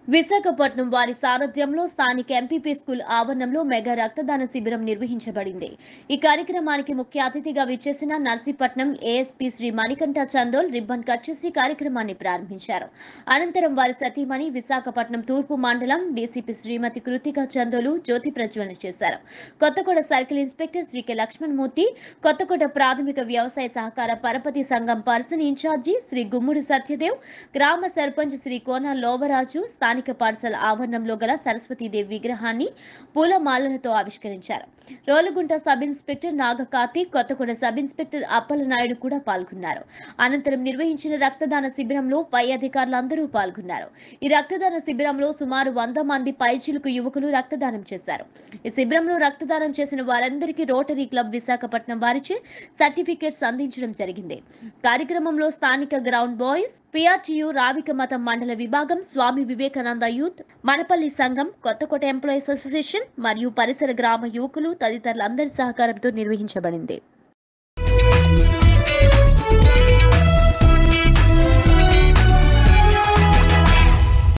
విశాఖపట్నం వారి సారథ్యంలో స్థానిక ఎంపీపీ స్కూల్ ఆవరణంలో మెగా రక్తదాన శిబిరం నిర్వహించబడింది ఈ కార్యక్రమానికి ముఖ్య అతిథిగా విచ్చేసిన Narsipatnam ASP Shri Manikanta Chandol ribbon cut చేసి కార్యక్రమాన్ని ప్రారంభించారు అనంతరం వారి సతీమణి విశాఖపట్నం తూర్పు మండలం డీసీపీ శ్రీమతి కృతిక చందోలు జ్యోతి ప్రజ్వలన చేశారు Kothaguda circle inspector Shri K Lakshmanamurthy Kothaguda ప్రాథమిక వ్యవసాయ సహకార పరపతి సంఘం పర్సన్ ఇన్ఛార్జి శ్రీ గుమ్ముడి సత్యదేవ్ గ్రామ సర్పంచ్ శ్రీ కోన లోవరాజు స్థానిక పాఠశాల ఆవరణంలో గల సరస్వతీదేవి విగ్రహాన్ని పూలమాలలతో ఆవిష్కరించారు Rolugunta sub inspector Naga Karthik Kothaguda sub inspector Appalanaidu కూడా పాల్గొన్నారు అనంతరం నిర్వహించిన రక్తదాన శిబిరంలో పై అధికారులందరూ పాల్గొన్నారు ఈ రక్తదాన శిబిరంలో సుమారు వంద మంది పైచిలుకు యువకులు రక్తదానం చేశారు ఈ శిబిరంలో రక్తదానం చేసిన వారందరికీ రోటరీ క్లబ్ విశాఖపట్నం వారిచే సర్టిఫికేట్స్ అందించడం జరిగింది కార్యక్రమంలో స్థానిక గ్రౌండ్ బాయ్స్ పిఆర్టీయు రావిక మతం మండల విభాగం స్వామి వివేకానంద యూత్ మనపల్లి సంఘం కొత్తకోట ఎంప్లాయీస్ అసోసియేషన్ మరియు పరిసర గ్రామ యువకులు తదితరులందరి సహకారంతో నిర్వహించబడింది